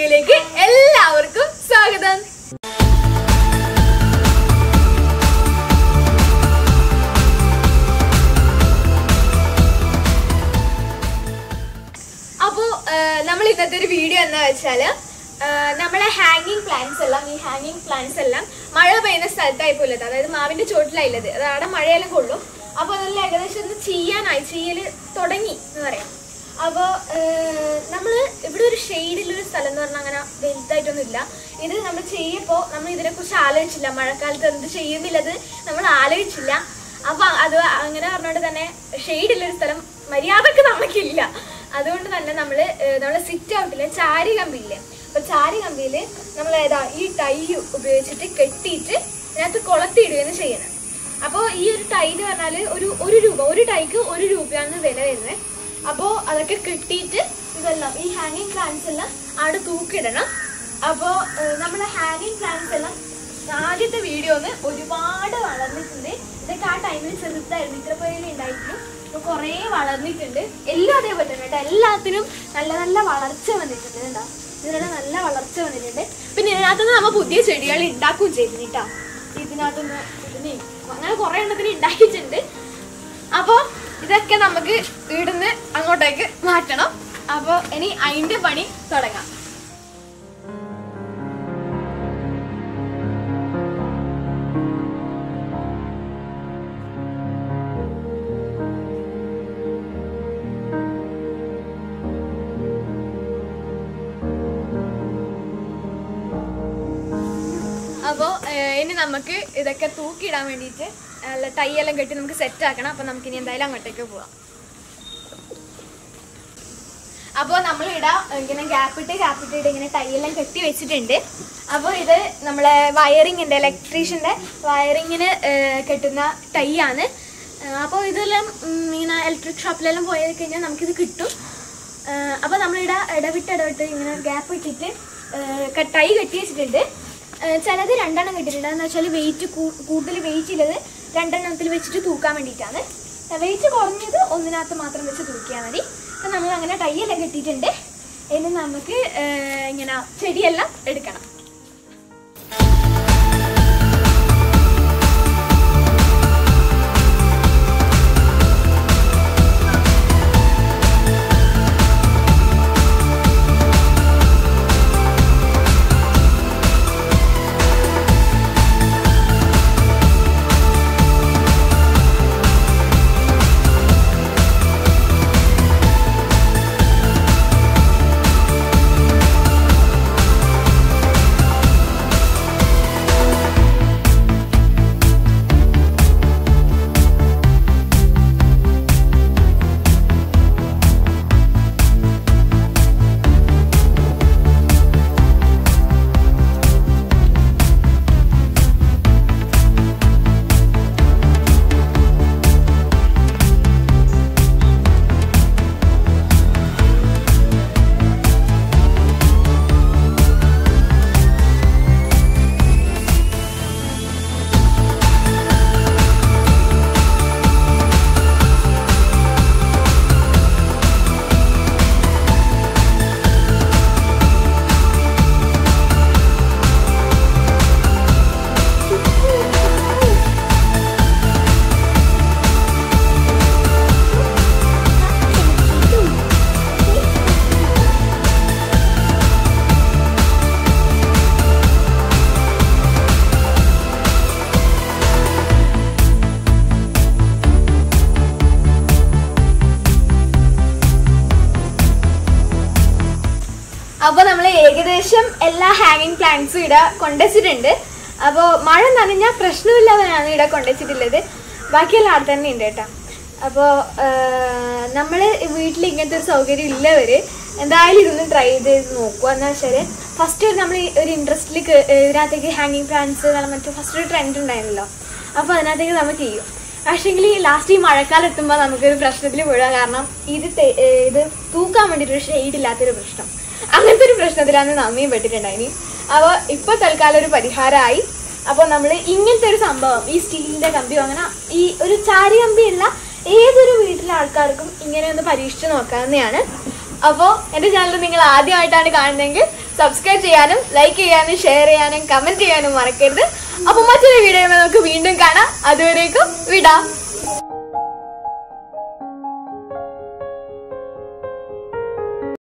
വീഡിയോയിലേക്ക് എല്ലാവർക്കും സ്വാഗതം അപ്പോ നമ്മൾ ഇന്നത്തെ ഒരു വീഡിയോ എന്താ വെച്ചാല് ആ, നമ്മളെ ഹാങ്ങിങ് പ്ലാന്റ്സ് എല്ലാം ഈ ഹാങ്ങിങ് പ്ലാന്റ്സ് എല്ലാം മഴ പെയ്യുന്ന സ്ഥലത്തായി പോലത് അതായത് മാവിന്റെ ചോട്ടിലായില്ലത് അത് അവിടെ മഴയെല്ലാം കൊള്ളും അപ്പൊ അതെല്ലാം ഏകദേശം ഒന്ന് ചെയ്യാനായി ചെയ്യല് തുടങ്ങി എന്ന് പറയാം അപ്പോ നമ്മള് ഇവിടെ ഒരു ഷെയ്ഡിലൊരു സ്ഥലം എന്ന് പറഞ്ഞാൽ അങ്ങനെ വലുതായിട്ടൊന്നും ഇല്ല ഇത് നമ്മൾ ചെയ്യപ്പോ നമ്മൾ ഇതിനെ കുറിച്ച് ആലോചിച്ചില്ല മഴക്കാലത്ത് എന്ത് ചെയ്യുന്നില്ലത് നമ്മൾ ആലോചിച്ചില്ല അപ്പൊ അത് അങ്ങനെ പറഞ്ഞുകൊണ്ട് തന്നെ ഷെയ്ഡുള്ളൊരു സ്ഥലം മര്യാദക്ക് നമുക്കില്ല അതുകൊണ്ട് തന്നെ നമ്മള് ഏഹ്, നമ്മളെ സിറ്റ് ഔട്ടിലെ ചാരി കമ്പിയില്ലേ അപ്പൊ ചാരി കമ്പിയില് നമ്മൾ ഏതാ ഈ ടൈ ഉപയോഗിച്ചിട്ട് കെട്ടിയിട്ട് ഇതിനകത്ത് കൊളത്തിയിടുകയാണ് ചെയ്യണം അപ്പോൾ ഈ ഒരു ടൈ എന്ന് പറഞ്ഞാല് ഒരു ഒരു രൂപ ഒരു ടൈക്ക് ഒരു രൂപയാണ് വില വരുന്നത് അപ്പോൾ അതൊക്കെ കെട്ടിയിട്ട് ഇതെല്ലാം ഈ ഹാങ്ങിങ് പ്ലാന്റ്സ് എല്ലാം അവിടെ തൂക്കിയിടണം അപ്പോൾ നമ്മളെ ഹാങ്ങിങ് പ്ലാന്റ്സ് എല്ലാം ആദ്യത്തെ വീഡിയോന്ന് ഒരുപാട് വളർന്നിട്ടുണ്ട് ഇതൊക്കെ ആ ടൈമിൽ ചെറുതായിരുന്നു ഇത്ര പേരിൽ ഉണ്ടായിരുന്നു ഇപ്പൊ കുറേ വളർന്നിട്ടുണ്ട് എല്ലാം അതേപോലെ തന്നെ കേട്ടോ എല്ലാത്തിനും നല്ല നല്ല വളർച്ച വന്നിട്ടുണ്ട് കേട്ടോ ഇതിനുള്ള നല്ല വളർച്ച വന്നിട്ടുണ്ട് പിന്നെ ഇതിനകത്തുനിന്ന് നമ്മൾ പുതിയ ചെടികൾ ഉണ്ടാക്കുകയും ചെയ്തു കേട്ടോ ഇതിനകത്തുനിന്ന് ഇതിന് അങ്ങനെ കുറേ എണ്ണത്തിന് ഉണ്ടാക്കിയിട്ടുണ്ട് അപ്പോൾ ഇതൊക്കെ നമുക്ക് ഇവിടുന്ന് അങ്ങോട്ടേക്ക് മാറ്റണം അപ്പോൾ ഇനി അതിൻ്റെ പണി തുടങ്ങാം അപ്പോൾ ഇനി നമുക്ക് ഇതൊക്കെ തൂക്കിയിടാൻ വേണ്ടിയിട്ട് നല്ല ടൈയെല്ലാം കെട്ടി നമുക്ക് സെറ്റ് ആക്കണം അപ്പോൾ നമുക്ക് ഇനി എന്തായാലും അങ്ങോട്ടേക്ക് പോവാം അപ്പോൾ നമ്മൾ ഇടാ ഇങ്ങനെ ഗ്യാപ്പിട്ട് ഗ്യാപ്പിട്ട് ഇട്ട് ഇങ്ങനെ ടൈയെല്ലാം കെട്ടി വെച്ചിട്ടുണ്ട് അപ്പോൾ ഇത് നമ്മളെ വയറിങ്ങിൻ്റെ ഇലക്ട്രീഷ്യൻ്റെ വയറിങ്ങിന് കെട്ടുന്ന ടൈ ആണ് അപ്പോൾ ഇതെല്ലാം ഉം, ഇങ്ങനെ ഇലക്ട്രിക് ഷോപ്പിലെല്ലാം പോയി കഴിഞ്ഞാൽ നമുക്കിത് കിട്ടും അപ്പോൾ നമ്മളിവിടെ ഇടവിട്ട് ഇടവിട്ട് ഇങ്ങനെ ഗ്യാപ്പ് ഇട്ടിട്ട് ക- ടൈ കെട്ടി വെച്ചിട്ടുണ്ട് ഏഹ് ചിലത് രണ്ടെണ്ണം കെട്ടിയിട്ടുണ്ട് എന്ന് വെച്ചാൽ വെയിറ്റ് കൂടുതൽ വെയിറ്റ് ഉള്ളത് രണ്ടെണ്ണത്തിൽ വെച്ചിട്ട് തൂക്കാൻ വേണ്ടിയിട്ടാണ് വെയിറ്റ് കുറഞ്ഞത് ഒന്നിനകത്ത് മാത്രം വെച്ച് തൂക്കിയാൽ മതി അപ്പം നമ്മൾ അങ്ങനെ ടൈയെല്ലാം കെട്ടിയിട്ടുണ്ട് ഇനി നമുക്ക് ഏഹ് ഇങ്ങനെ ചെടിയെല്ലാം എടുക്കണം അപ്പോൾ നമ്മൾ ഏകദേശം എല്ലാ ഹാങ്ങിങ് പ്ലാന്റ്സും ഇവിടെ കൊണ്ടുവച്ചിട്ടുണ്ട് അപ്പോൾ മഴ നനഞ്ഞാൽ പ്രശ്നമില്ലാതെയാണ് ഇവിടെ കൊണ്ടുവച്ചിട്ടുള്ളത് ബാക്കിയെല്ലാം അവിടെ തന്നെ ഉണ്ട് കേട്ടോ അപ്പോൾ നമ്മൾ വീട്ടിൽ ഇങ്ങനത്തെ ഒരു സൗകര്യം ഉള്ളവർ എന്തായാലും ഇതൊന്ന് ട്രൈ ചെയ്ത് നോക്കുക എന്ന് വെച്ചാൽ ഫസ്റ്റ് നമ്മൾ ഒരു ഇൻട്രസ്റ്റിൽ ഇതിനകത്തേക്ക് ഹാങ്ങിങ് പ്ലാന്റ്സ് മറ്റു ഫസ്റ്റ് ഒരു ട്രെൻഡ് ഉണ്ടായിരുന്നല്ലോ അപ്പോൾ അതിനകത്തേക്ക് നമ്മൾ ചെയ്യും പക്ഷേങ്കിൽ ലാസ്റ്റ് ഈ മഴക്കാലം എത്തുമ്പോൾ നമുക്കൊരു പ്രശ്നത്തിൽ വീഴുക കാരണം ഇത് തെ- ഏഹ് ഇത് തൂക്കാൻ വേണ്ടിയിട്ടൊരു ഷെയ്ഡ് ഇല്ലാത്തൊരു പ്രശ്നം അങ്ങനത്തെ ഒരു പ്രശ്നത്തിലാണ് നമ്മയും പെട്ടിട്ടുണ്ടായിനി അപ്പോൾ ഇപ്പോൾ തൽക്കാലം ഒരു പരിഹാരമായി അപ്പോൾ നമ്മൾ ഇങ്ങനത്തെ ഒരു സംഭവം ഈ സ്റ്റീലിന്റെ കമ്പിയോ അങ്ങനെ ഈ ഒരു ചാരി കമ്പിയുള്ള ഏതൊരു വീട്ടിലെ ആൾക്കാർക്കും ഇങ്ങനെ ഒന്ന് പരീക്ഷിച്ച് നോക്കാവുന്നതാണ് അപ്പോൾ എൻ്റെ ചാനൽ നിങ്ങൾ ആദ്യമായിട്ടാണ് കാണുന്നതെങ്കിൽ സബ്സ്ക്രൈബ് ചെയ്യാനും ലൈക്ക് ചെയ്യാനും ഷെയർ ചെയ്യാനും കമന്റ് ചെയ്യാനും മറക്കരുത് അപ്പൊ മറ്റൊരു വീഡിയോ നമുക്ക് വീണ്ടും കാണാം അതുവരേക്കും വിടാം